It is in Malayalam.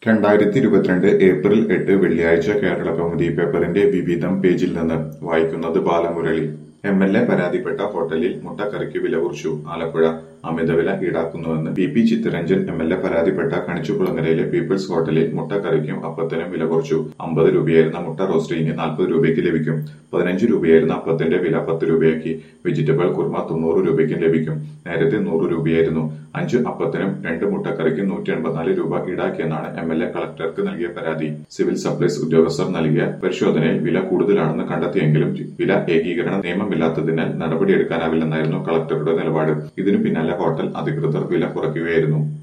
രണ്ടായിരത്തി ഇരുപത്തിരണ്ട് ഏപ്രിൽ എട്ട് വെള്ളിയാഴ്ച കേരള കൗമുദി പേപ്പറിന്റെ വിവിധം പേജിൽ നിന്ന് വായിക്കുന്നത് ബാലമുരളി എം എൽ എ പരാതിപ്പെട്ട ഹോട്ടലിൽ മുട്ടക്കറിക്ക് വില കുറിച്ചു ആലപ്പുഴ അമിതവില ഈടാക്കുന്നുവെന്ന് P P Chittaranjan M L A പരാതിപ്പെട്ട കണിച്ചുകുളങ്ങരയിലെ പീപ്പിൾസ് ഹോട്ടലിൽ മുട്ടക്കറിക്കും അപ്പത്തിനും വില കുറച്ചു അമ്പത് രൂപയായിരുന്ന മുട്ട റോസ്റ്റ് ഇനി നാൽപ്പത് രൂപയ്ക്ക് ലഭിക്കും പതിനഞ്ച് രൂപയായിരുന്ന അപ്പത്തിന്റെ വില പത്ത് രൂപയാക്കി വെജിറ്റബിൾ കുർമ തൊണ്ണൂറ് രൂപയ്ക്കും ലഭിക്കും നേരത്തെ നൂറ് രൂപയായിരുന്നു അഞ്ച് അപ്പത്തിനും രണ്ട് മുട്ടക്കറിക്കും നൂറ്റി എൺപത്തിനാല് രൂപ ഈടാക്കിയെന്നാണ് എം എൽ എ കളക്ടർക്ക് നൽകിയ പരാതി സിവിൽ സപ്ലൈസ് ഉദ്യോഗസ്ഥർ നൽകിയ പരിശോധനയിൽ വില കൂടുതലാണെന്ന് കണ്ടെത്തിയെങ്കിലും വില ഏകീകരണ നിയമമില്ലാത്തതിനാൽ നടപടിയെടുക്കാനാവില്ലെന്നായിരുന്നു കളക്ടറുടെ നിലപാട് ഇതിനു പിന്നാലെ ഹോട്ടൽ അധികൃതർ വില കുറയ്ക്കുകയായിരുന്നു